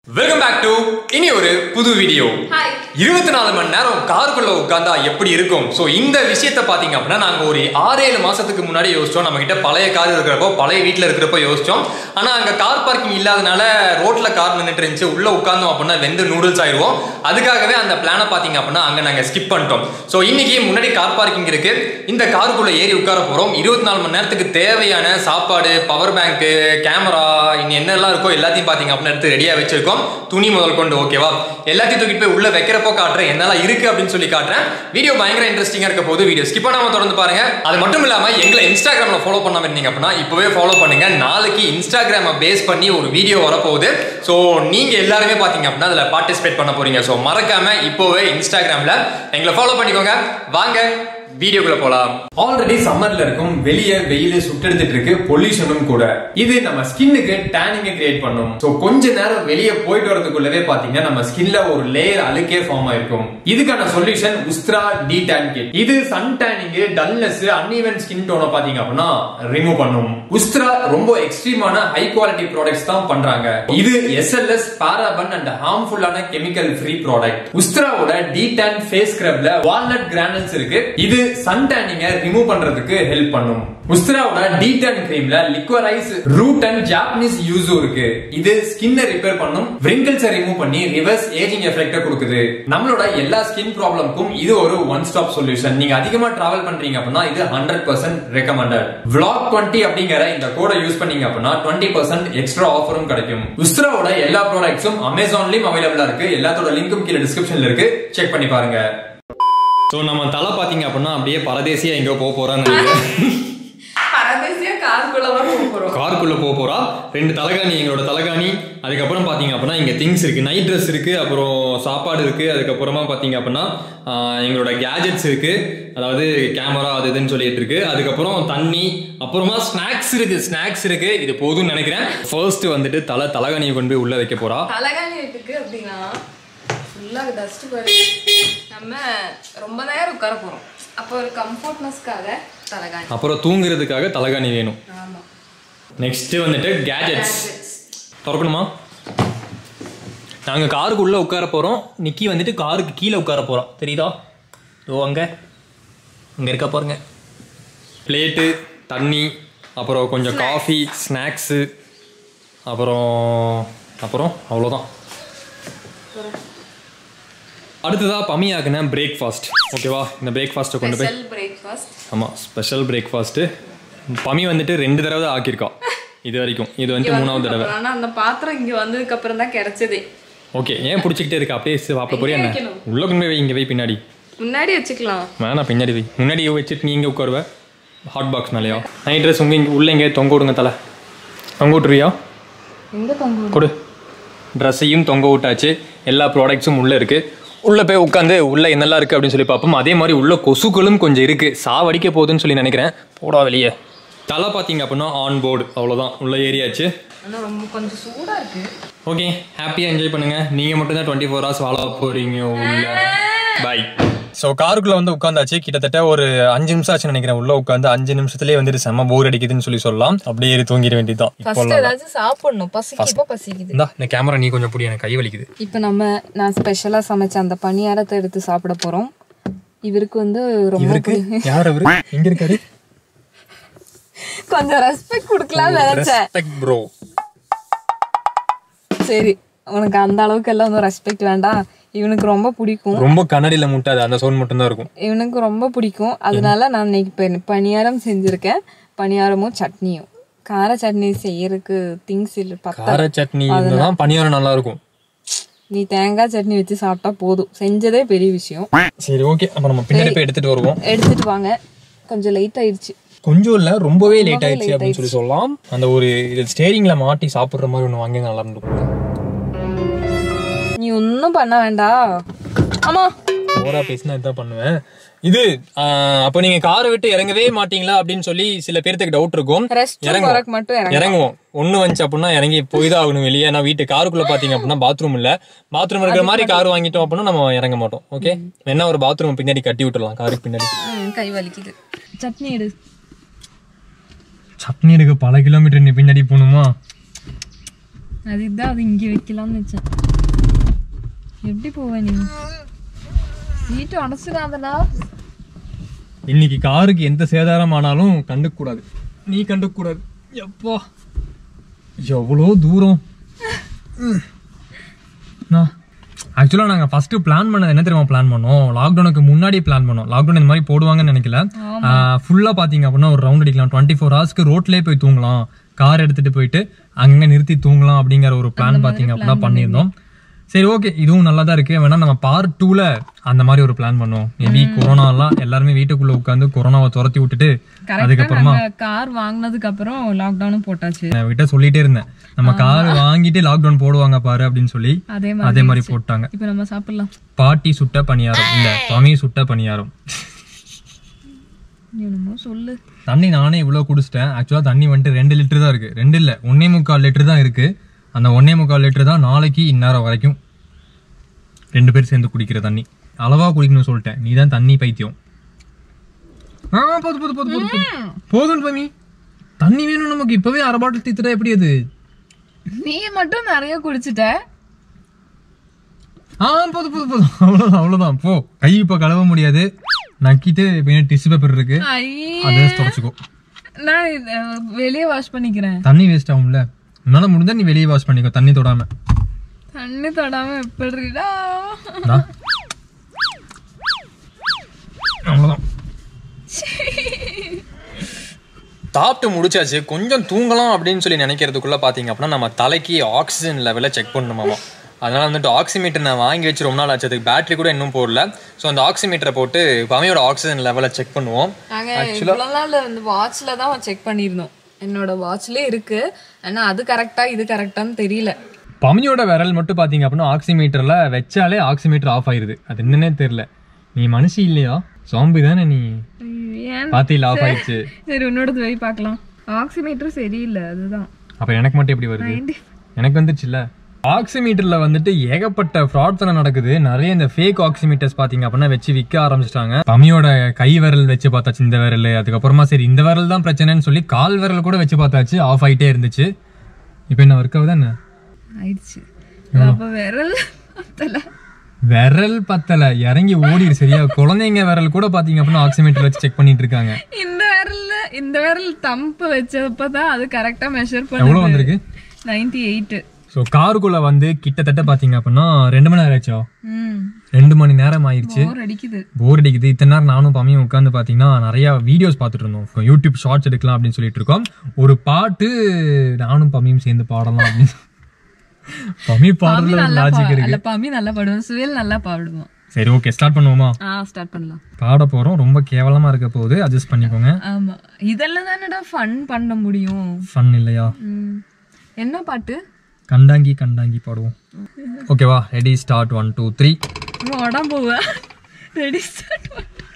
Welcome back to இனி ஒரு புது வீடியோ ஹாய் இருபத்தி நாலு மணி நேரம் காருக்குள்ள உட்காந்தா எப்படி இருக்கும் ஸோ இந்த விஷயத்த பாத்தீங்க அப்படின்னா நாங்க ஒரு ஆறு ஏழு மாசத்துக்கு முன்னாடி யோசிச்சோம் நம்ம கிட்ட பழைய கார் இருக்கிறப்போ பழைய வீட்டில் இருக்கிறப்போ யோசிச்சோம் ஆனா அங்க கார் பார்க்கிங் இல்லாதனால ரோட்ல கார் நின்றுட்டு இருந்துச்சு உள்ள உட்கார்ந்தோம் அப்படின்னா வெந்து நூடுல்ஸ் ஆயிடுவோம் அதுக்காகவே அந்த பிளானை பாத்தீங்க அப்படின்னா அங்க நாங்க ஸ்கிப் பண்ணிட்டோம் ஸோ இன்னைக்கு முன்னாடி கார் பார்க்கிங் இருக்கு இந்த காருக்குள்ள ஏறி உட்கார போறோம் இருபத்தி நாலு மணி நேரத்துக்கு தேவையான சாப்பாடு பவர் பேங்க் கேமரா இன்னும் என்னெல்லாம் இருக்கோ எல்லாத்தையும் பாத்தீங்க அப்படின்னா எடுத்து ரெடியா வச்சிருக்கோம் துணி முதல் கொண்டு ஓகேவா எல்லாத்தையும் தூக்கிட்டு போய் உள்ள வைக்கிறப்போ காட்டுறேன் என்னெல்லாம் இருக்கு அப்படின்னு சொல்லி காட்டுறேன் வீடியோ பயங்கர இன்ட்ரெஸ்டிங்கா இருக்க போது வீடியோ ஸ்கிப் பண்ணாம தொடர்ந்து பாருங்க அது மட்டும் இல்லாம எங்களை இன்ஸ்டாகிராம்ல ஃபாலோ பண்ணாம இருந்தீங்க அப்படின்னா இப்பவே ஃபாலோ பண்ணுங்க நாளைக்கு இன்ஸ்டாகிராமை பேஸ் பண்ணி ஒரு வீடியோ வரப்போகுது ஸோ நீங்க எல்லாருமே பாத்தீங்க அப்படின்னா அதுல பார்ட்டிசிபேட் பண்ண போறீங்க ஸோ மறக்காம இப்போவே இன்ஸ்டாகிராம்ல எங்களை ஃபாலோ பண்ணிக்கோங்க வாங்க வீடியோக்குள்ள போலாம் ஆல்ரெடி சம்மர்ல இருக்கும் வெளிய வெயில் சுட்டெடுத்துட்டு இருக்கு பொல்யூஷனும் கூட இது நம்ம ஸ்கின்னுக்கு டேனிங்கை கிரியேட் பண்ணும் சோ கொஞ்ச நேரம் வெளிய போயிட்டு வரதுக்குள்ளவே பாத்தீங்கன்னா நம்ம ஸ்கின்ல ஒரு லேயர் அழுக்கே ஃபார்ம் ஆயிருக்கும் இதுக்கான solution Ustraa de tan kit இது sun tanning dullness uneven skin டோனை பாத்தீங்க அப்படின்னா ரிமூவ் பண்ணும் உஸ்த்ரா ரொம்ப எக்ஸ்ட்ரீமான ஹை குவாலிட்டி ப்ராடக்ட்ஸ் தான் பண்றாங்க இது எஸ்எல்எஸ் பாராபன் அண்ட் ஹார்ம்ஃபுல்லான கெமிக்கல் ஃப்ரீ ப்ராடக்ட் உஸ்த்ராவோட டி டேன் ஃபேஸ் ஸ்க்ரப்ல வால்நட் கிரானல்ஸ் இருக்கு இது சன் டேனிங்க ரிமூவ் பண்றதுக்கு ஹெல்ப் பண்ணும் உஸ்த்ராவோட டி டேன் கிரீம்ல லிக்வரைஸ் ரூட் அண்ட் ஜாப்பனீஸ் யூஸும் இருக்கு இது ஸ்கின்னை ரிப்பேர் பண்ணும் விரிங்கிள்ஸை ரிமூவ் பண்ணி ரிவர்ஸ் ஏஜிங் எஃபெக்ட கொடுக்குது நம்மளோட எல்லா ஸ்கின் ப்ராப்ளம்க்கும் இது ஒரு ஒன் ஸ்டாப் சொல்யூஷன் நீங்க அதிகமா டிராவல் பண்றீங்க அப்படின்னா இது hundred percent recommended vlog twenty அப்படிங்கிற இந்த கோடை யூஸ் பண்ணீங்க அப்படின்னா டுவெண்ட்டி பர்சன்ட் எக்ஸ்ட்ரா ஆஃபரும் கிடைக்கும் உஸ்த்ராவோட எல்லா ப்ராடக்ட்ஸும் அமேசான்லயும் அவைலபிளா இருக்கு எல்லாத்தோட லிங்க்கும் கீழே டிஸ்கிரிப்ஷன்ல இருக்கு செக் பண்ணி பாருங்க ஸோ நம்ம தலை பார்த்தீங்க அப்படின்னா அப்படியே பரதேசியா எங்கேயோ போக போறான்னு பரதேசியா காருக்குள்ள தான் போக போறோம் காருக்குள்ள போக போறா ரெண்டு தலகாணி எங்களோட தலகாணி அதுக்கப்புறம் பாத்தீங்க அப்படின்னா இங்க திங்ஸ் இருக்கு நைட் ட்ரெஸ் இருக்கு அப்புறம் சாப்பாடு இருக்கு அதுக்கப்புறமா பாத்தீங்க அப்படின்னா ஆஹ், எங்களோட கேஜெட்ஸ் இருக்கு அதாவது கேமரா அது இதுன்னு சொல்லிட்டு இருக்கு அதுக்கப்புறம் தண்ணி அப்புறமா ஸ்நாக்ஸ் இருக்கு ஸ்நாக்ஸ் இருக்கு இது போதும்னு நினைக்கிறேன் ஃபர்ஸ்ட் வந்துட்டு தலை தலகாணியை கொண்டு போய் உள்ள வைக்க போறா தலகாணி வீட்டுக்கு அப்படின்னா ஃபுல்லா டஸ்ட் பாரு நம்ம ரொம்ப நேரம் உட்கார போறோம் அப்போ ஒரு கம்ஃபர்ட்னஸ்க்காக தலகாணி அப்புறம் தூங்குறதுக்காக தலகாணி வேணும் ஆமா நெக்ஸ்ட் வந்துட்டு கேஜெட்ஸ் திறக்கணுமா நாங்கள் காருக்குள்ள உட்கார போகிறோம் நிக்கி வந்துட்டு காருக்கு கீழே உட்கார போகிறோம் தெரியுதா ஓ அங்கே அங்கே இருக்கா பாருங்க பிளேட்டு தண்ணி அப்புறம் கொஞ்சம் காஃபி ஸ்நாக்ஸு அப்புறம் அப்புறம் அவ்வளோதான் அடுத்ததாக பமியாக்குன பிரேக்ஃபாஸ்ட் ஓகேவா இந்த பிரேக்ஃபாஸ்ட்டை கொண்டு போய் ஸ்பெஷல் பிரேக்ஃபாஸ்ட் ஆமாம் ஸ்பெஷல் பிரேக்ஃபாஸ்ட்டு பமி வந்துட்டு ரெண்டு தடவை தான் ஆக்கியிருக்கா இது வரைக்கும் இது வந்துட்டு மூணாவது தடவை ஆனா அந்த பாத்திரம் இங்க வந்ததுக்கு அப்புறம் தான் கிடைச்சதே ஓகே ஏன் பிடிச்சிக்கிட்டே இருக்கு அப்படியே சாப்பிட போறியா என்ன வைக்கணும்? உள்ள கொண்டு போய் வை இங்கே வை பின்னாடி முன்னாடி வச்சுக்கலாம் வேணாம் பின்னாடி வை முன்னாடி வச்சுட்டு நீ இங்கே உட்காருவ ஹாட் பாக்ஸ் மேலேயா நைட் ட்ரெஸ் உங்க இங்கே உள்ள இங்கே தொங்க விடுங்க தலை தொங்க விட்டுருவியா எங்க தொங்க கொடு ட்ரெஸ்ஸையும் தொங்க விட்டாச்சு எல்லா ப்ராடக்ட்ஸும் உள்ளே இருக்குது உள்ளே போய் உட்காந்து உள்ளே என்னெல்லாம் இருக்குது அப்படின்னு சொல்லி பார்ப்போம் அதே மாதிரி உள்ள கொசுக்களும் கொஞ்சம் இருக்குது சாவடிக்க போகுதுன்னு சொல்லி நினைக்கிறேன் போடா வெளியே தலை பார்த்தீங்க அப்படின்னா ஆன் போர்டு அவ்வளோதான் உள்ளே ஏறியாச்சு ஆனா ரொம்ப கொஞ்சம் சூடா இருக்கு ஓகே ஹாப்பியாக என்ஜாய் பண்ணுங்கள் நீங்கள் மட்டும் தான் டுவெண்ட்டி ஃபோர் ஹவர்ஸ் வாழ போகிறீங்க உள்ள பை ஸோ காருக்குள்ளே வந்து உட்காந்தாச்சு கிட்டத்தட்ட ஒரு அஞ்சு நிமிஷம் ஆச்சு நினைக்கிறேன் உள்ள உட்காந்து அஞ்சு நிமிஷத்துலேயே வந்துட்டு செம்ம போர் அடிக்குதுன்னு சொல்லி சொல்லலாம் அப்படியே ஏறி தூங்கிட வேண்டியதுதான் இப்போ ஃபர்ஸ்ட் ஏதாச்சும் சாப்பிடணும் பசிக்கப்போ பசிக்குது இந்தா இந்த கேமரா நீ கொஞ்சம் புடி எனக்கு கை வலிக்குது இப்போ நம்ம நான் ஸ்பெஷலாக சமைச்ச அந்த பணியாரத்தை எடுத்து சாப்பிட போறோம் இவருக்கு வந்து ரொம்ப பிடி- யார் அவரு எங்க இருக்காரு கொஞ்சம் ரெஸ்பெக்ட் கொடுக்கலாம்னு நினைச்சேன் ரெஸ்பெக்ட் ப்ரோ சரி உனக்கு அந்த அளவுக்கு எல்லாம் ஒன்றும் ரெஸ்பெக்ட் வேண்டாம் இவனுக்கு ரொம்ப பிடிக்கும் ரொம்ப கண்ணாடியில முட்டாது அந்த சவுண்ட் மட்டும் தான் இருக்கும் இவனுக்கு ரொம்ப பிடிக்கும் அதனால நான் இன்னைக்கு ப- பணியாரம் செஞ்சிருக்கேன் பணியாரமும் சட்னியும் கார சட்னி செய்யறதுக்கு திங்ஸ் இல்லை பத்தா கார சட்னி தான் பணியாரம் நல்லா இருக்கும் நீ தேங்காய் சட்னி வச்சு சாப்பிட்டா போதும் செஞ்சதே பெரிய விஷயம் சரி ஓகே அப்ப நம்ம பின்னாடி போய் எடுத்துட்டு வருவோம் எடுத்துட்டு வாங்க கொஞ்சம் லேட் ஆயிடுச்சு கொஞ்சம் இல்ல ரொம்பவே லேட் ஆயிடுச்சு அப்படின்னு சொல்லி சொல்லலாம் அந்த ஒரு ஸ்டேரிங்ல மாட்டி சாப்பிடுற மாதிரி ஒண்ணு வாங்கி நல்லா இருந்துக்கும் நீ ஒன்றும் பண்ண வேண்டாம் ஆமா ஓரா பேசினா இதான் பண்ணுவேன் இது ஆஹ், அப்ப நீங்க காரை விட்டு இறங்கவே மாட்டீங்களா அப்படின்னு சொல்லி சில பேர்த்துக்கு டவுட் இருக்கும் ரெஸ்ட் போறக்கு மட்டும் இறங்க இறங்குவோம் ஒண்ணு வந்துச்சு அப்படின்னா இறங்கி போய் தான் ஆகணும் வெளியே ஏன்னா வீட்டு காருக்குள்ள பாத்தீங்க அப்படின்னா பாத்ரூம் இல்ல பாத்ரூம் இருக்கிற மாதிரி கார் வாங்கிட்டோம் அப்படின்னா நம்ம இறங்க மாட்டோம் ஓகே என்ன ஒரு பாத்ரூம் பின்னாடி கட்டி விட்டுறலாம் காருக்கு பின்னாடி ம், கை வலிக்குது சட்னி எடு சட்னி எடுக்க பல கிலோமீட்டர் நீ பின்னாடி போகணுமா அதுக்கு தான் அது இங்கே வைக்கலாம்னு வச்சேன் எப்படி போவ நீ சீட்டு உடச்சிடாதடா இன்னைக்கு காருக்கு எந்த சேதாரம் ஆனாலும் கண்டுக்க கூடாது நீ கண்டுக்க கூடாது எப்பா எவ்வளோ தூரம் ஆக்சுவலாக நாங்கள் ஃபஸ்ட்டு பிளான் பண்ணது என்ன தெரியுமா பிளான் பண்ணோம் லாக்டவுனுக்கு முன்னாடி பிளான் பண்ணோம் லாக்டவுன் இந்த மாதிரி போடுவாங்கன்னு நினைக்கல ஃபுல்லாக பார்த்தீங்க அப்படின்னா ஒரு ரவுண்ட் அடிக்கலாம் டுவெண்ட்டி ஃபோர் ஹவர்ஸ்க்கு ரோட்லேயே போய் தூங்கலாம் கார் எடுத்துட்டு போயிட்டு அங்கங்கே நிறுத்தி தூங்கலாம் அப்படிங்கிற ஒரு பிளான் பார்த்தீங்க அப்படின்னா பண்ணியிருந்தோம் சரி ஓகே இதுவும் நல்லா தான் இருக்கு வேணா நம்ம பார்ட் டூல அந்த மாதிரி ஒரு பிளான் பண்ணுவோம் மேபி கொரோனாலாம் எல்லாருமே வீட்டுக்குள்ள உட்காந்து கொரோனாவை துரத்தி விட்டுட்டு அதுக்கப்புறமா கார் வாங்கினதுக்கு அப்புறம் லாக்டவுனும் போட்டாச்சு நான் விட்ட சொல்லிட்டே இருந்தேன் நம்ம கார் வாங்கிட்டு லாக்டவுன் போடுவாங்க பாரு அப்படின்னு சொல்லி அதே அதே மாதிரி போட்டாங்க இப்போ நம்ம சாப்பிடலாம் பாட்டி சுட்ட பணியாரம் இல்ல சுவாமி சுட்ட பணியாரம் என்னமோ சொல்லு தண்ணி நானே இவ்வளவு குடிச்சிட்டேன் ஆக்சுவலா தண்ணி வந்துட்டு ரெண்டு லிட்டர் தான் இருக்கு ரெண்டு இல்ல ஒன்னே முக்கால் லிட்டர் தான் இருக்கு அந்த ஒன்னே முக்கால் லிட்டர் தான் நாளைக்கு இந்நேரம் வரைக்கும் ரெண்டு பேர் சேர்ந்து குடிக்கிற தண்ணி அளவா குடிக்கணும்னு சொல்லிட்டேன் நீ தான் தண்ணி பைத்தியம் ஆ போதும் போதும் போதும் போதும் போதும் போதும் பமி தண்ணி வேணும் நமக்கு இப்பவே அரை பாட்டில் தீத்துட்டா எப்படி அது நீ மட்டும் நிறைய குடிச்சிட்ட ஆ போதும் போதும் போதும் அவ்வளவுதான் அவ்வளவுதான் போ கை இப்ப கழுவ முடியாது நக்கிட்டு இப்போ டிஷ்யூ பேப்பர் இருக்கு ஐயே அதை தொடச்சுக்கோ நான் இத வெளியே வாஷ் பண்ணிக்கிறேன் தண்ணி வேஸ்ட் ஆகும்ல உன்னால முடிஞ்சா நீ வெளியே வாஷ் பண்ணிக்கோ தண்ணி தொடாம தண்ணி தொடாம எப்படிடா இந்தா. அவ்வளவுதான் சாப்பிட்டு முடிச்சாச்சு கொஞ்சம் தூங்கலாம் அப்படின்னு சொல்லி நினைக்கிறதுக்குள்ள பாத்தீங்க அப்படின்னா நம்ம தலைக்கு ஆக்சிஜன் லெவலை செக் பண்ணணுமாமா அதனால வந்துட்டு ஆக்சிமீட்டர் நான் வாங்கி வச்சு ரொம்ப நாள் ஆச்சு அதுக்கு பேட்டரி கூட இன்னும் போடல ஸோ அந்த ஆக்சிமீட்டரை போட்டு பமையோட ஆக்சிஜன் லெவலை செக் பண்ணுவோம் நாங்க இவ்வளவு நாள் வந்து வாட்ச்ல தான் செக் பண்ணியிருந்தோம் என்னோட வாட்ச்லயே இருக்கு ஆனா அது கரெக்டா இது கரெக்டான்னு தெரியல பமியோட விரல் மட்டும் பாத்தீங்க அப்படின்னா ஆக்சிமீட்டர்ல வச்சாலே ஆக்சிமீட்டர் ஆஃப் ஆயிருது அது என்னன்னே தெரியல நீ மனுஷி இல்லையா சாம்பி தானே நீ ஏன் பாத்தியில ஆஃப் ஆயிடுச்சு சரி உன்னோடது போய் பார்க்கலாம் ஆக்சிமீட்டர் சரியில்லை அதுதான் அப்ப எனக்கு மட்டும் எப்படி வருது எனக்கு வந்துருச்சுல்ல ஆக்சிமீட்டர்ல வந்துட்டு ஏகப்பட்ட ஃப்ராட் தானே நடக்குது நிறைய இந்த ஃபேக் ஆக்சிமீட்டர்ஸ் பாத்தீங்க அப்படின்னா வச்சு விற்க ஆரம்பிச்சிட்டாங்க பமியோட கை விரல் வச்சு பார்த்தாச்சு இந்த விரல் அதுக்கப்புறமா சரி இந்த விரல் தான் பிரச்சனைன்னு சொல்லி கால் விரல் கூட வச்சு பார்த்தாச்சு ஆஃப் ஆயிட்டே இருந்துச்சு இப்போ என்ன ஒர்க் ஆகுதா என்ன ஆயிடுச்சு அப்ப விரல் பத்தல விரல் பத்தல இறங்கி ஓடிடு சரியா குழந்தைங்க விரல் கூட பாத்தீங்க அப்படின்னா ஆக்சிமீட்டர் வச்சு செக் பண்ணிட்டு இருக்காங்க இந்த விரல்ல இந்த விரல் தம்பு வச்சப்பதான் அது கரெக்டா மெஷர் எவ்வளவு பண்ணுது வந்திருக்கு நைன்டி எயிட் ஸோ காருக்குள்ள வந்து கிட்டத்தட்ட பாத்தீங்க அப்படின்னா ரெண்டு மணி நேரம் ஆச்சா ம் ரெண்டு மணி நேரம் ஆயிடுச்சு போர் அடிக்குது போர் அடிக்குது இத்தனை நேரம் நானும் பம்மியும் உட்காந்து பார்த்தீங்கன்னா நிறைய வீடியோஸ் பார்த்துட்டு இருந்தோம் யூடியூப் ஷார்ட்ஸ் எடுக்கலாம் அப்படின்னு சொல்லிட்டு இருக்கோம் ஒரு பாட்டு நானும் பம்மியும் சேர்ந்து பாடலாம் அப்படின்னு பம்மி பாடுறதுல ஒரு நல்லா லாஜிக் பா- இருக்கு அல்ல பாமி நல்லா பாடுவோம் சுவேல் நல்லா பாடுவோம் சரி ஓகே ஸ்டார்ட் பண்ணுவோமா ஆ ஸ்டார்ட் பண்ணலாம் பாட போறோம் ரொம்ப கேவலமா இருக்க போகுது அட்ஜஸ்ட் பண்ணிக்கோங்க ஆமா இதெல்லாம் தானடா ஃபன் பண்ண முடியும் ஃபன் இல்லையா ம். என்ன பாட்டு கண்டாங்கி கண்டாங்கி பாடுவோம் ஓகேவா ready start one two three உடம்புவ ரெடி ஸ்டார்ட்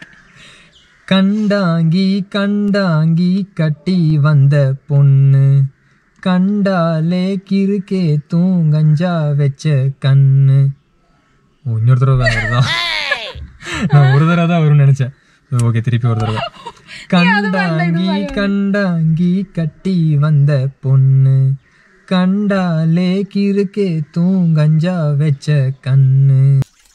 கண்டாங்கி கண்டாங்கி கட்டி வந்த பொண்ணு கண்டாலே கிறுக்கே தூங்கஞ்சா வச்ச கண்ணு ஓ இன்னொரு தடவை வருதா நான் ஒரு தடவை தான் வரும்னு நினைச்சேன் ஓகே திருப்பி ஒரு தடவை கண்டாங்கி கண்டாங்கி கட்டி வந்த பொண்ணு கண்டாலே கிறுக்கே தூங்கஞ்சா வச்ச கண்ணு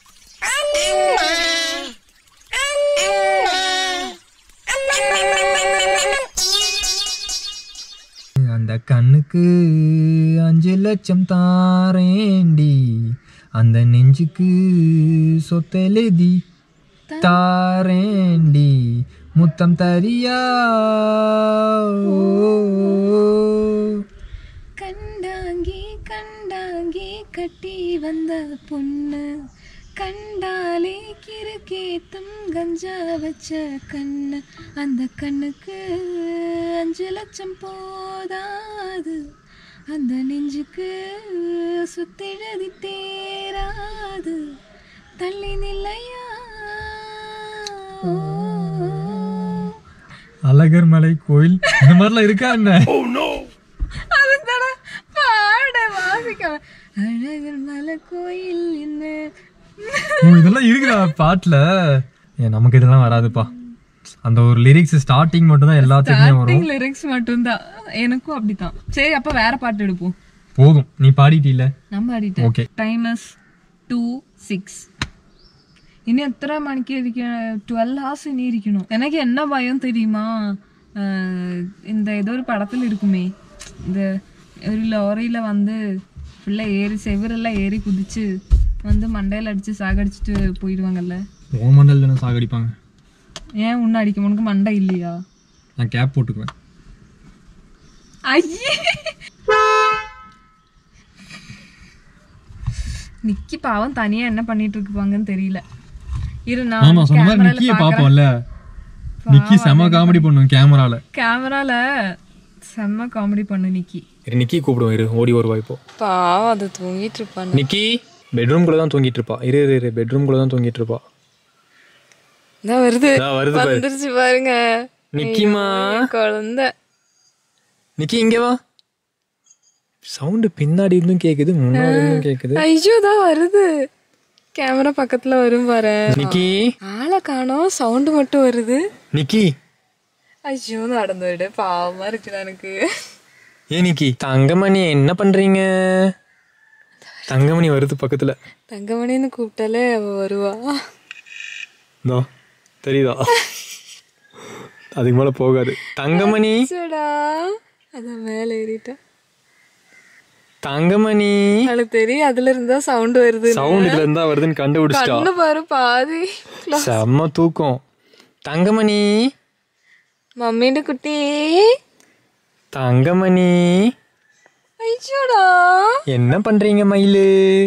அந்த கண்ணுக்கு அஞ்சு லட்சம் தாரேண்டி அந்த நெஞ்சுக்கு சொத்தெழுதி தாரேண்டி முத்தம் தரியா ஓ. கண்டாங்கி கண்டாங்கி கட்டி வந்த பொண்ணு கண்டாலே கிறுக்கேத்தும் கஞ்சா வச்ச கண்ணு அந்த கண்ணுக்கு அஞ்சு லட்சம் போதாது அந்த நெஞ்சுக்கு சுத்தெழுதி தேராது தள்ளி நில்லையா அழகர் மலை கோயில் இந்த மாதிரிலாம் இருக்கா என்ன அதுதானே பாட வாசிக்க அழகர் மலை கோயில் என்ன ஓ, இதெல்லாம் இருக்குதா பாட்டுல ஏ நமக்கு இதெல்லாம் வராதுப்பா அந்த ஒரு லிரிக்ஸ் ஸ்டார்டிங் மட்டும் தான் எல்லாத்துக்குமே வரும் லிரிக்ஸ் மட்டும்தான் எனக்கும் அப்படித்தான் சரி அப்ப வேற பாட்டு எடுப்போம் போதும் நீ பாடிட்டில நம்ம ஆடிட்டேன் Okay. Time is two six ഇനി എത്ര മണിക്ക് ഇരിക്കണം ട്വൽവ് ஹார்ஸ் இனி இருக்கணும் எனக்கு என்ன பயம் தெரியுமா அஹ் இந்த ஏதோ ஒரு படத்தில் இருக்குமே இந்த ஒரு லாரியில வந்து ஃபுல்லாக ஏறி செவரெல்லாம் ஏறி குதிச்சு வந்து மண்டையில் அடிச்சு சாகடிச்சிட்டு போயிடுவாங்கல்ல ஓமண்டல் தானே சாகடிப்பாங்க ஏன் உன்ன அடிக்கும் உனக்கு மண்டை இல்லையா நான் கேப் போட்டுக்குவேன் ஐயே நிக்கி பாவம் தனியா என்ன பண்ணிட்டு இருப்பாங்கன்னு தெரியல இரு ஆமா சொன்ன மாதிரி கேமரால நிக்கியை பாப்போம்ல நிக்கி செம காமெடி பண்ணும் கேமரால கேமரால செம்ம காமெடி பண்ணு நிக்கி இரு நிக்கி கூப்பிடுவோம் இரு ஓடி வருவா இப்போ பாவம் அது தூங்கிட்டு இருப்பான் நிக்கி பெட்ரூம்குள்ள தான் தூங்கிட்டு இருப்பா இரு இரு இரு பெட்ரூம்குள்ள தான் தூங்கிட்டு இருப்பா இதான் வருது இதா வருது பாரு. வந்துருச்சு பாருங்க நிக்கிமா குழந்தை நிக்கி இங்க வா சவுண்டு பின்னாடி இருந்தும் கேக்குது முன்னாடி இருந்தும் கேக்குது ஐயோ தான் வருது கேமரா பக்கத்துல வரும் பாரு நிக்கி ஆளை காணோம் சவுண்டு மட்டும் வருது நிக்கி ஐயோ நடந்து விடு பாவமா இருக்குடா எனக்கு ஏ நிக்கி தங்கமணி என்ன பண்றீங்க தங்கமணி வருது பக்கத்துல தங்கமணின்னு கூப்பிட்டாலே அவ வருவா இதோ தெரியுதா அதுக்கு மேல போகாது தங்கமணி சுடா அதான் மேல ஏறிட்டேன் தங்கமணி அவளுக்கு தெரியும் அதுல இருந்தா சவுண்ட் வருது சவுண்ட் இதுல இருந்தா வருதுன்னு கண்டுபிடிச்சிட்டா கண்ணு பாரு பாதி செம்ம தூக்கம் தங்கமணி மம்மின்னு குட்டி தங்கமணி ஐயோடா என்ன பண்றீங்க மயிலு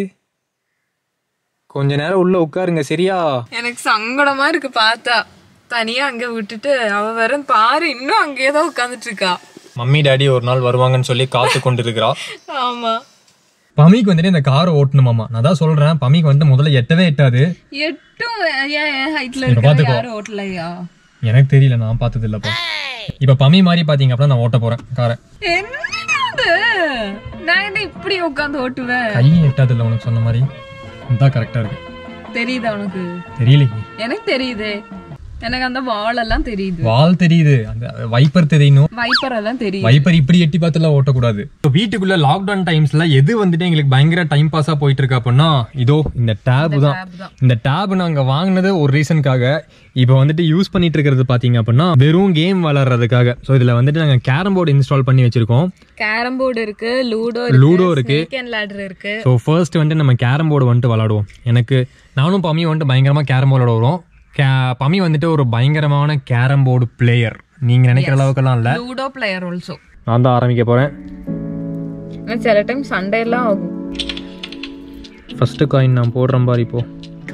கொஞ்ச நேரம் உள்ள உட்காருங்க சரியா எனக்கு சங்கடமா இருக்கு பார்த்தா தனியா அங்க விட்டுட்டு அவ வேற பாரு இன்னும் அங்கேயே தான் உட்காந்துட்டு இருக்கா மம்மி டாடி ஒரு நாள் வருவாங்கன்னு சொல்லி காத்து கொண்டு இருக்கிறா ஆமா பமிக்கு வந்துட்டு இந்த காரை ஓட்டணுமாமா நான் தான் சொல்றேன் பமிக்கு வந்து முதல்ல எட்டவே எட்டாது எட்டும் ஏன் என் ஹைட்ல இங்க இருக்க பாத்துக்கோ. யாரும் ஓட்டலையா எனக்கு தெரியல நான் பார்த்தது இல்லப்பா இப்ப பமி மாதிரி பாத்தீங்க அப்படின்னா நான் ஓட்ட போறேன் காரை என்னடா இது நான் என்ன இப்படி உட்காந்து ஓட்டுவேன் கை எட்டாது இல்ல உனக்கு சொன்ன மாதிரி இதான் கரெக்டா இருக்கு தெரியுதா உனக்கு தெரியலையே எனக்கு தெரியுது எனக்கு அந்த வால் எல்லாம் தெரியுது வால் தெரியுது அந்த வைப்பர் தெரியணும் வைப்பர் எல்லாம் தெரியுது வைப்பர் இப்படி எட்டி பார்த்துலாம் ஓட்டக்கூடாது இப்போ வீட்டுக்குள்ள லாக்டவுன் டைம்ஸ்ல எது வந்துட்டு எங்களுக்கு பயங்கர டைம் பாஸா போயிட்டு இருக்கு அப்படின்னா இதோ இந்த டேப் தான் tab தான். இந்த டேப் நாங்க வாங்கினது ஒரு ரீசனுக்காக இப்போ வந்துட்டு யூஸ் பண்ணிட்டு இருக்கிறது பாத்தீங்க அப்படின்னா வெறும் கேம் விளாடுறதுக்காக ஸோ இதுல வந்துட்டு நாங்க கேரம் போர்டு இன்ஸ்டால் பண்ணி வச்சிருக்கோம் கேரம் போர்டு இருக்கு லூடோ லூடோ இருக்கு அண்ட் லேடர் இருக்கு ஸோ ஃபர்ஸ்ட் வந்துட்டு நம்ம கேரம் போர்டு வந்துட்டு விளாடுவோம் எனக்கு நானும் பம்மி வந்துட்டு பயங்கரமா கேரம் போர்டு விளாடுவோம் கே பம்மி வந்துட்டு ஒரு பயங்கரமான கேரம் போர்டு பிளேயர் நீங்க நினைக்கிற அளவுக்குலாம் இல்ல லூடோ பிளேயர் ஆல்சோ நான் தான் ஆரம்பிக்க போறேன் சில டைம் சண்டே எல்லாம் ஆகும் ஃபர்ஸ்ட் காயின் நான் போடுறேன் பாரு இப்போ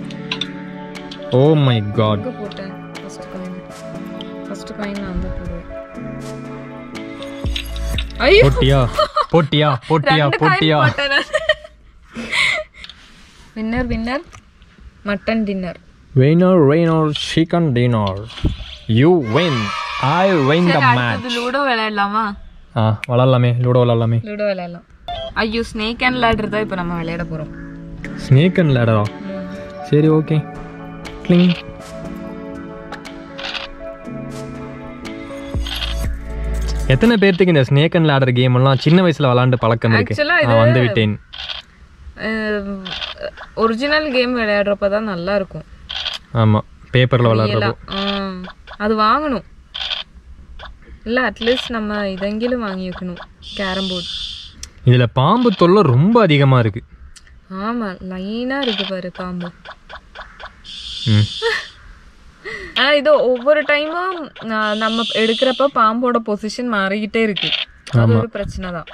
ஓ மை காட் எங்க போட்டேன் ஃபர்ஸ்ட் காயின் ஃபர்ஸ்ட் காயின் நான் தான் போடுவேன் ஐயோ போட்டியா போட்டியா போட்டியா போட்டியா winner winner mutton dinner winner winner chicken dinner you win I win the match அடுத்தது லூடோ விளையாடலாமா ஆ விளாட்லாமே லூடோ விளாட்லாமே லூடோ விளையாடலாம் ஐயோ ஸ்னேக் அண்ட் லேடர் தான் இப்போ நம்ம விளையாட போறோம் ஸ்னேக் அண்ட் லேடரா சரி ஓகே க்ளிங் எத்தனை பேர்த்துக்கு இந்த ஸ்னேக் அண்ட் லேடர் கேம் எல்லாம் சின்ன வயசுல விளாண்டு பழக்கம் இருக்கு Actually, நான் வந்து விட்டேன் ஒரிஜினல் கேம் விளையாடுறப்ப தான் நல்லா இருக்கும் ஆமா பேப்பர்ல விளாடுறப்போ ஆ, அது வாங்கணும் இல்லை அட்லீஸ்ட் நம்ம இதெங்கிலும் வாங்கி வைக்கணும் கேரம் போர்டு இதுல பாம்பு தொல்லை ரொம்ப அதிகமா இருக்கு ஆமா லைனா இருக்கு பாரு பாம்பு ம் ஆனா இது ஒவ்வொரு டைமும் நம்ம எடுக்கிறப்ப பாம்போட பொசிஷன் மாறிக்கிட்டே இருக்கு அது ஒரு பிரச்சனை தான்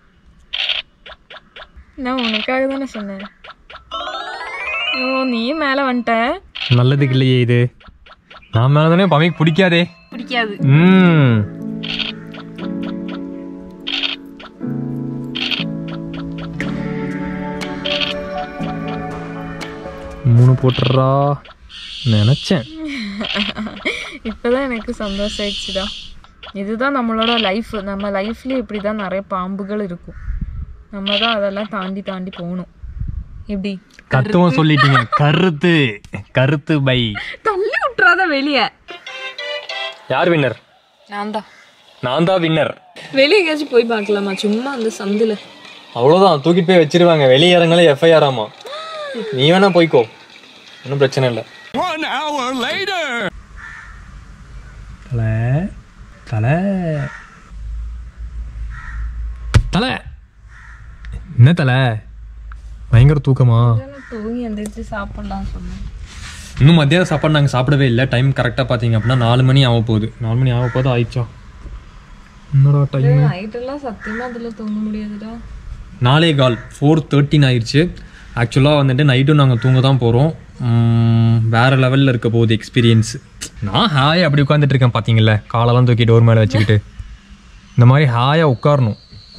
நான் உனக்காக தானே சொன்னேன் ஓ நீயும் மேல வந்துட்ட நல்லதுக்கு இல்லையே இது நான் மேலே தானே பமைக்கு பிடிக்காதே பிடிக்காது ம் மூணு போட்டுறா நினைச்சேன் இப்பதான் எனக்கு சந்தோஷம் ஆயிடுச்சுடா இதுதான் நம்மளோட லைஃப் நம்ம லைஃப்ல இப்படி தான் நிறைய பாம்புகள் இருக்கும் நம்ம தான் அதெல்லாம் தாண்டி தாண்டி போகணும் எப்படி தத்துவம் சொல்லிட்டீங்க கருத்து கருத்து பை தள்ளி விட்டுறாத வெளியே யார் வின்னர் நான் தான் நான் தான் வின்னர் வெளியே எங்கேயாச்சும் போய் பார்க்கலாமா சும்மா அந்த சந்தில் அவ்வளோதான் தூக்கிட்டு போய் வச்சிருவாங்க வெளியே இறங்கல எஃப்ஐஆர் ஆமா நீ வேணா போய்க்கோ ஒன்றும் பிரச்சனை இல்லை தலை தலை தலை என்ன தலை பயங்கர தூக்கமா தூங்கி எந்திரிச்சு சாப்பிடலாம் சொன்னேன் இன்னும் மத்தியான சாப்பாடு நாங்கள் சாப்பிடவே இல்லை டைம் கரெக்டாக பார்த்தீங்க அப்படின்னா நாலு மணி ஆக போகுது நாலு மணி ஆக போகுது ஆயிடுச்சா என்னடா டைம் நைட்டெல்லாம் சத்தியமா அதுல தூங்க முடியாதுடா நாலே கால் ஃபோர் தேர்ட்டின் ஆயிடுச்சு ஆக்சுவலாக வந்துட்டு நைட்டும் நாங்கள் தூங்க தான் போகிறோம் வேறு லெவலில் இருக்க போகுது எக்ஸ்பீரியன்ஸ் நான் ஹாய் அப்படி உட்காந்துட்டு இருக்கேன் பார்த்தீங்களா காலெல்லாம் தூக்கி டோர் மேலே வச்சுக்கிட்டு இந்த மாதிரி ஹாயாக உட்காரணும்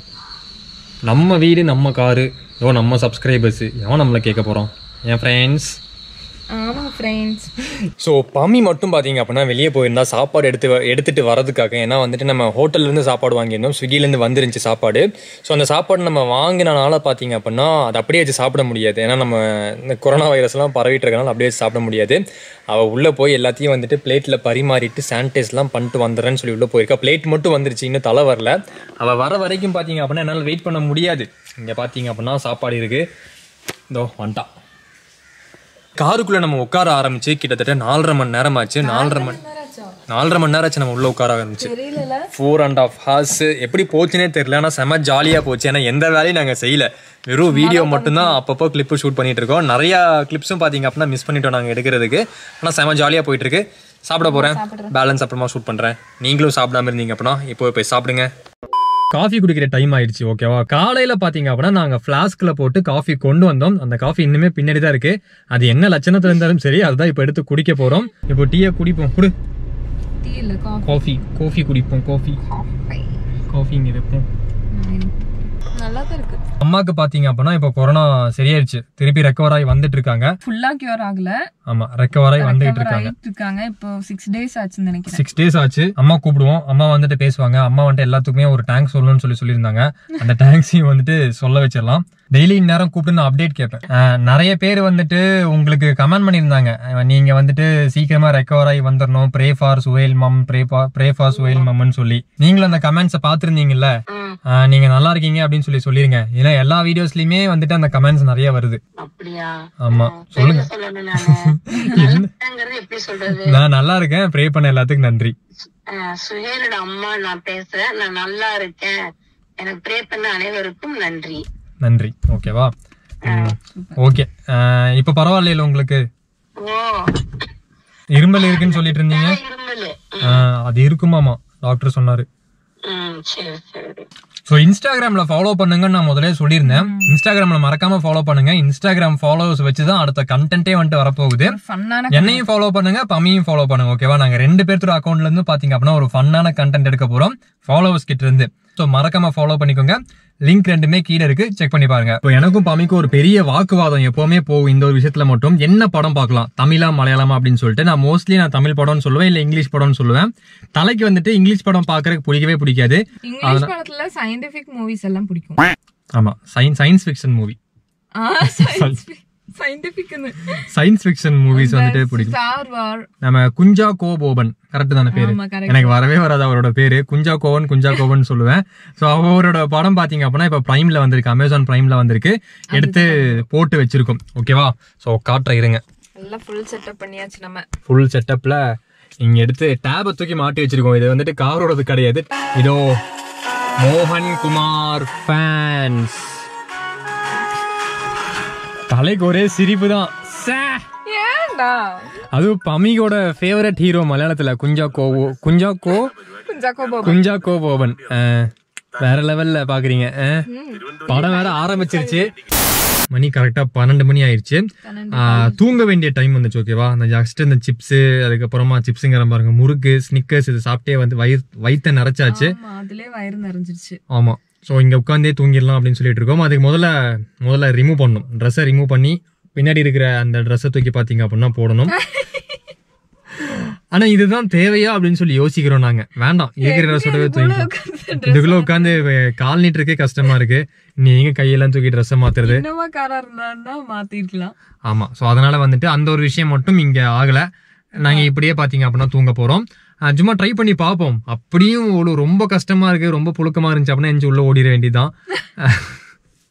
நம்ம வீடு நம்ம காரு ஏதோ நம்ம சப்ஸ்கிரைபர்ஸு எவன் நம்மளை கேட்க போகிறோம் என் ஃப்ரெண்ட்ஸ் ஆமா ஃப்ரெண்ட்ஸ் ஸோ பம்மி மட்டும் பார்த்தீங்க அப்படின்னா வெளியே போயிருந்தா சாப்பாடு எடுத்து வ- எடுத்துட்டு வரதுக்காக ஏன்னா வந்துட்டு நம்ம ஹோட்டல்லேருந்து சாப்பாடு வாங்கியிருந்தோம் ஸ்விக்கிலேருந்து வந்துருந்துச்சு சாப்பாடு ஸோ அந்த சாப்பாடு நம்ம வாங்கினால பார்த்தீங்க அப்படின்னா அதை அப்படியே வச்சு சாப்பிட முடியாது ஏன்னா நம்ம இந்த கொரோனா வைரஸ்லாம் பரவிட்டு இருக்கனால அப்படியே வச்சு சாப்பிட முடியாது அவள் உள்ளே போய் எல்லாத்தையும் வந்துட்டு பிளேட்டில் பரிமாறிட்டு சானிடைஸ்லாம் பண்ணிட்டு வந்துடுறேன்னு சொல்லி உள்ளே போயிருக்கா பிளேட் மட்டும் வந்துருச்சு இன்னும் தலை வரல அவள் வர வரைக்கும் பார்த்தீங்க அப்படின்னா என்னால் வெயிட் பண்ண முடியாது இங்கே பார்த்தீங்க அப்படின்னா சாப்பாடு இருக்குது இதோ வந்துட்டா காருக்குள்ள நம்ம உட்கார ஆரம்பிச்சு கிட்டத்தட்ட நாலரை மணி நேரம் ஆச்சு நாலரை மணி நாலரை மணி நேரம் ஆச்சு நம்ம உள்ள உட்கார ஆரம்பிச்சு தெரியல ஃபோர் அண்ட் ஆஃப் ஹார்ஸ் எப்படி போச்சுனே தெரியல ஆனால் செம ஜாலியாக போச்சு ஏன்னா எந்த வேலையும் நாங்கள் செய்யல வெறும் வீடியோ மட்டும்தான் அப்பப்போ கிளிப்பு ஷூட் பண்ணிட்டு இருக்கோம் நிறையா கிளிப்ஸும் பார்த்தீங்க அப்படின்னா மிஸ் பண்ணிட்டோம் நாங்கள் எடுக்கிறதுக்கு ஆனால் செம ஜாலியாக போயிட்டு இருக்கு சாப்பிட போகிறேன் பேலன்ஸ் அப்புறமா ஷூட் பண்ணுறேன் நீங்களும் சாப்பிடாம இருந்தீங்க அப்படின்னா இப்போ போய் சாப்பிடுங்க காஃபி குடிக்கிற டைம் ஆயிடுச்சு ஓகேவா காலையில பாத்தீங்க அப்படின்னா நாங்க ஃபிளாஸ்க்ல போட்டு காஃபி கொண்டு வந்தோம் அந்த காஃபி இன்னுமே பின்னாடி தான் இருக்கு அது என்ன லட்சணத்துல இருந்தாலும் சரி அதுதான் இப்போ எடுத்து குடிக்க போறோம் இப்போ டீயை குடிப்போம் குடு டீ இல்ல காஃபி காஃபி காஃபி குடிப்போம் காஃபி காஃபி இங்க இருப்போம் நல்லா தான் இருக்கு அம்மாக்கு பாத்தீங்க அப்படின்னா இப்போ கொரோனா சரியாயிருச்சு திருப்பி ரெக்கவர் ஆகி வந்துட்டு இருக்காங்க ஃபுல்லா கியூர் ஆகல ஆமா ரெக்கவர் ஆகி வந்துகிட்டு recover இருக்காங்க ஆயிட்டு இருக்காங்க இப்போ சிக்ஸ் டேஸ் ஆச்சுன்னு நினைக்கிறேன் சிக்ஸ் டேஸ் ஆச்சு அம்மா கூப்பிடுவோம் அம்மா வந்துட்டு பேசுவாங்க அம்மா வந்துட்டு எல்லாத்துக்குமே ஒரு டேங்க் சொல்லணும்னு சொல்லி சொல்லியிருந்தாங்க அந்த டேங்க்ஸையும் வந்துட்டு சொல்ல வச்சிடலாம் டெய்லி இந்நேரம் கூப்பிட்டு நான் அப்டேட் கேட்பேன் அஹ், நிறைய பேர் வந்துட்டு உங்களுக்கு கமெண்ட் பண்ணியிருந்தாங்க அஹ், நீங்க வந்துட்டு சீக்கிரமா ரெக்கவர் ஆகி வந்துடணும் ப்ரே ஃபார் சுவேல் மம் ப்ரே ப்ரே ஃபார் சுவேல் மம்னு சொல்லி நீங்களும் அந்த கமெண்ட்ஸை பார்த்துருந்தீங்கல்ல அஹ், நீங்க நல்லா இருக்கீங்க அப்படின்னு சொல்லி சொல்லிருங்க ஏன்னா எல்லா வீடியோஸ்லயுமே வந்துட்டு அந்த கமெண்ட்ஸ் நிறைய வருது அப்படியா ஆமா சொல்லுங்க சொல்லணும் நானு நல்லாங்கிறது எப்படி சொல்றது நான் நல்லா இருக்கேன் ப்ரே பண்ண எல்லாத்துக்கும் நன்றி அஹ் சுஹேலோட அம்மா நான் பேசுறேன் நான் நல்லா இருக்கேன் எனக்கு ப்ரே பண்ண அனைவருக்கும் நன்றி நன்றி ஓகேவா ஓகே இப்போ பரவாயில்லையில உங்களுக்கு ஓ இருமல் இருக்குன்னு சொல்லிட்டு இருந்தீங்க இருமலு ஆஹ், அது இருக்குமாமா டாக்டர் சொன்னாரு ம் சரி சரி ஸோ இன்ஸ்டாகிராம்ல ஃபாலோ பண்ணுங்கன்னு நான் முதலே சொல்லியிருந்தேன் இன்ஸ்டாகிராம்ல மறக்காம ஃபாலோ பண்ணுங்க இன்ஸ்டாகிராம் ஃபாலோவர்ஸ் வச்சு தான் அடுத்த கண்டென்ட்டே வந்துட்டு வரப்போகுது ஃபன்னான என்னையும் ஃபாலோ பண்ணுங்க பம்மியும் ஃபாலோ பண்ணுங்க ஓகேவா நாங்க ரெண்டு பேர்த்தோட அக்கௌண்ட்ல இருந்து பாத்தீங்க அப்படின்னா ஒரு ஃபன்னான கண்டென்ட் எடுக்க போறோம் ஃபாலோவர்ஸ் கிட்ட இருந்து ஸோ மறக்காம ஃபாலோ பண்ணிக்கோங்க லிங்க் ரெண்டுமே கீழே இருக்கு செக் பண்ணி பாருங்க இப்போ எனக்கும் பமிக்கும் ஒரு பெரிய வாக்குவாதம் எப்பவுமே போகும் இந்த ஒரு விஷயத்துல மட்டும் என்ன படம் பார்க்கலாம் தமிழா மலையாளமா அப்படின்னு சொல்லிட்டு நான் மோஸ்ட்லி நான் தமிழ் படம்னு சொல்லுவேன் இல்ல இங்கிலீஷ் படம்னு சொல்லுவேன் தலைக்கு வந்துட்டு இங்கிலீஷ் படம் பார்க்கறதுக்கு பிடிக்கவே பிடிக்காது இங்கிலீஷ் படத்துல சயின்டிபிக் மூவிஸ் எல்லாம் பிடிக்கும் ஆமா science science fiction movie scientific science fiction movies வந்துட்டு பிடிக்கும் ஸ்டார் வார் நம்ம குஞ்சா கோ போபன் கரெக்ட் தானே பேரு ஆமா கரெக்ட் எனக்கு வரவே வராது அவரோட பேரு குஞ்சா கோவன் குஞ்சா கோவன் சொல்லுவேன் சோ அவரோட படம் பாத்தீங்க அப்படின்னா இப்ப பிரைம்ல வந்திருக்கு அமேசான் பிரைம்ல வந்திருக்கு எடுத்து போட்டு வச்சிருக்கோம் ஓகேவா சோ காட்டுற இருங்க எல்லாம் ஃபுல் செட்டப் பண்ணியாச்சு நம்ம ஃபுல் செட்டப்ல இங்க எடுத்து டேபை தூக்கி மாட்டி வச்சிருக்கோம் இது வந்துட்டு காரோடது கிடையாது இதோ மோகன் குமார் ஃபேன்ஸ் தலைக்கு ஒரே சிரிப்பு தான் ஏன்டா அதுவும் பமிகோட ஃபேவரட் ஹீரோ மலையாளத்துல குஞ்சா கோவோ குஞ்சா கோ ஜாக்கோபோ குஞ்சா கோ போவன் அஹ், வேற லெவல்ல பாக்குறீங்க அஹ். படம் வேற ஆரம்பிச்சிருச்சு மணி கரெக்டா பன்னெண்டு மணி ஆயிருச்சு ஆஹ், தூங்க வேண்டிய டைம் வந்துச்சு ஓகேவா அந்த ஜஸ்ட் இந்த சிப்ஸ் அதுக்கப்புறமா சிப்ஸுங்கிற பாருங்க முறுக்கு ஸ்னிக்கர்ஸ் இது சாப்பிட்டே வந்து வயிறு வயித்தை நிறைச்சாச்சு ஆமா அதுலயே வயிறு நிறைஞ்சிருச்சு ஆமா ஸோ இங்க உட்காந்தே தூங்கிடலாம் அப்படின்னு சொல்லிட்டு இருக்கோம் அதுக்கு முதல்ல முதல்ல ரிமூவ் பண்ணணும் ட்ரெஸ்ஸை ரிமூவ் பண்ணி பின்னாடி இருக்கிற அந்த ட்ரெஸ்ஸை தூக்கி பாத்தீங்க அப்படின்னா போடணும் ஆனா இதுதான் தேவையா அப்படின்னு சொல்லி யோசிக்கிறோம் நாங்க வேண்டாம் இருக்கிற ட்ரெஸ்ஸோடவே தூக்கிக்கலாம் இதுக்குள்ள உட்காந்து கால் நீட்டுறதுக்கே கஷ்டமா இருக்கு நீ எங்க கையெல்லாம் தூக்கி ட்ரெஸ்ஸை மாத்துறது இன்னமா காரா இருந்தா மாத்திருக்கலாம் ஆமா ஸோ அதனால வந்துட்டு அந்த ஒரு விஷயம் மட்டும் இங்க ஆகல நாங்க இப்படியே பாத்தீங்க அப்படின்னா தூங்க போறோம் அஹ் சும்மா ட்ரை பண்ணி பார்ப்போம் அப்படியும் ஒரு ரொம்ப கஷ்டமா இருக்கு ரொம்ப புழுக்கமா இருந்துச்சு அப்படின்னா எஞ்சி உள்ள ஓடிட வேண்டியதுதான்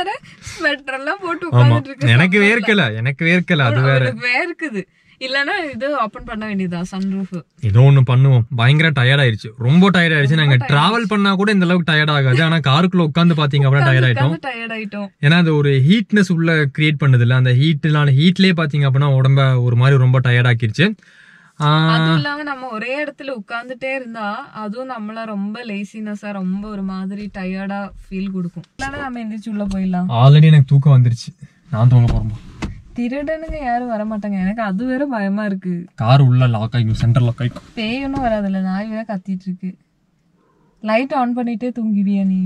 வேற ஸ்வெட்டர் எல்லாம் போட்டு ஆமா உட்கார்ந்துட்டு இருக்கு எனக்கு வேர்க்கல எனக்கு வேர்க்கல அது வேற அவனுக்கு வேர்க்குது இல்லனா இது ஓபன் பண்ண வேண்டியதா சன்ரூஃப் ஏதோ ஒண்ணு பண்ணுவோம் பயங்கர டயர்ட் ஆயிருச்சு ரொம்ப டயர்ட் ஆயிருச்சு நாங்க டிராவல் பண்ணா கூட இந்த அளவுக்கு டயர்ட் ஆகாது ஆனா காருக்குள்ள உட்காந்து பாத்தீங்க அப்படின்னா டயர்ட் ஆயிட்டோம் டயர்ட் ஆயிட்டோம் ஏன்னா அது ஒரு ஹீட்னஸ் உள்ள கிரியேட் பண்ணுது இல்ல அந்த ஹீட்லான ஹீட்லயே பாத்தீங்க அப்படின்னா உடம்ப ஒரு மாதிரி ரொம்ப டயர்ட் ஆக்கிருச்சு ஆஹ் அதுவும் இல்லாம நம்ம ஒரே இடத்துல உட்கார்ந்துட்டே இருந்தா அதுவும் நம்மள ரொம்ப லேசினஸா ரொம்ப ஒரு மாதிரி டயர்டா ஃபீல் கொடுக்கும் இல்லனா நம்ம எந்திரிச்சு உள்ள போயிடலாம் ஆல்ரெடி எனக்கு தூக்கம் வந்துருச்சு நான் தூங்க போறோம் திருடனுங்க யாரும் வர மாட்டாங்க எனக்கு அது வேற பயமா இருக்கு கார் உள்ள லாக் ஆகிக்கும் சென்டர் லாக் ஆகிக்கும் பேய் ஒன்றும் வராதுல்ல நாய் வேற கத்திட்டு இருக்கு லைட் ஆன் பண்ணிட்டே தூங்கிவியா நீ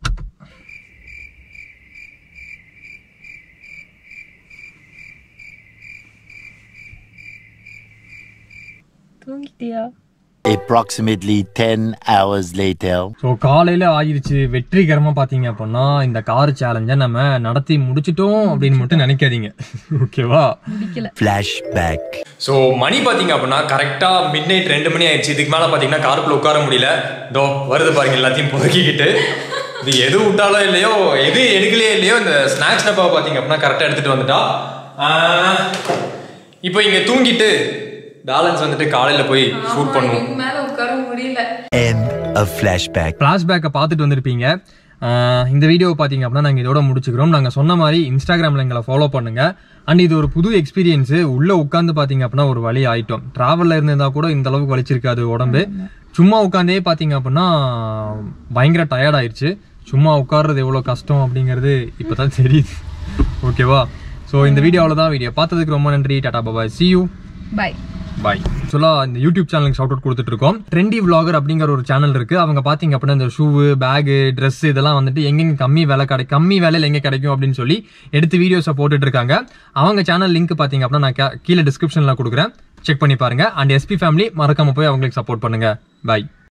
தூங்கிட்டியா Approximately 10 hours later. ஸோ காலையில ஆயிருச்சு வெற்றிகரமா பாத்தீங்க அப்படின்னா இந்த கார் சேலஞ்சை நம்ம நடத்தி முடிச்சிட்டோம் அப்படின்னு மட்டும் நினைக்காதீங்க ஓகேவா முடிக்கல Flashback. ஸோ மணி பார்த்தீங்க அப்படின்னா கரெக்டாக மிட் நைட் ரெண்டு மணி ஆயிடுச்சு இதுக்கு மேலே பார்த்தீங்கன்னா காருக்குள்ள உட்கார முடியல இதோ வருது பாருங்க எல்லாத்தையும் பொறுக்கிக்கிட்டு இது எது விட்டாலோ இல்லையோ எது எடுக்கலையோ இல்லையோ இந்த ஸ்நாக்ஸ் டப்பாவை பார்த்தீங்க அப்படின்னா கரெக்டாக எடுத்துகிட்டு வந்துட்டா ஆஹ், இப்போ இங்கே தூங்கிட்டு பேலன்ஸ் வந்துட்டு காலையில் போய் ஷூட் பண்ணுவோம் மேல உட்கார முடியல End of flashback. ஃப்ளாஷ்பேக்கை பார்த்துட்டு வந்திருப்பீங்க ஆஹ் இந்த வீடியோவை பார்த்தீங்க அப்படின்னா நாங்கள் இதோட முடிச்சுக்கிறோம் நாங்கள் சொன்ன மாதிரி இன்ஸ்டாகிராமில் எங்களை ஃபாலோ பண்ணுங்க அண்ட் இது ஒரு புது எக்ஸ்பீரியன்ஸு உள்ளே உட்காந்து பார்த்தீங்க அப்படின்னா ஒரு வழி ஆயிட்டோம் ட்ராவலில் இருந்திருந்தா கூட இந்த அளவுக்கு வலிச்சிருக்காது உடம்பு சும்மா உட்காந்தே பார்த்தீங்க அப்படின்னா பயங்கர டயர்ட் ஆயிடுச்சு சும்மா உட்கார்றது எவ்வளோ கஷ்டம் அப்படிங்கிறது இப்போ தான் தெரியுது ஓகேவா ஸோ இந்த வீடியோவில் தான் வீடியோ பார்த்ததுக்கு ரொம்ப நன்றி டாடா பாபாய் see you பை பாய் ஆக்சுவலாக இந்த யூடியூப் சேனலுக்கு ஷவுட் அவுட் கொடுத்துட்டு இருக்கோம் ட்ரெண்டி vlogger அப்படிங்கிற ஒரு சேனல் இருக்கு அவங்க பாத்தீங்க அப்படின்னா இந்த ஷூவு பேகு Dress இதெல்லாம் வந்துட்டு எங்கெங்க கம்மி விலை கடை கம்மி விலையில எங்க கிடைக்கும் அப்படின்னு சொல்லி எடுத்து வீடியோஸை போட்டுட்டு இருக்காங்க அவங்க சேனல் லிங்க் பாத்தீங்க அப்படின்னா நான் கே- கீழே டிஸ்கிரிப்ஷன்ல கொடுக்குறேன் செக் பண்ணி பாருங்க அண்ட் எஸ்பி ஃபேமிலி மறக்காம போய் அவங்களுக்கு சப்போர்ட் பண்ணுங்க பாய்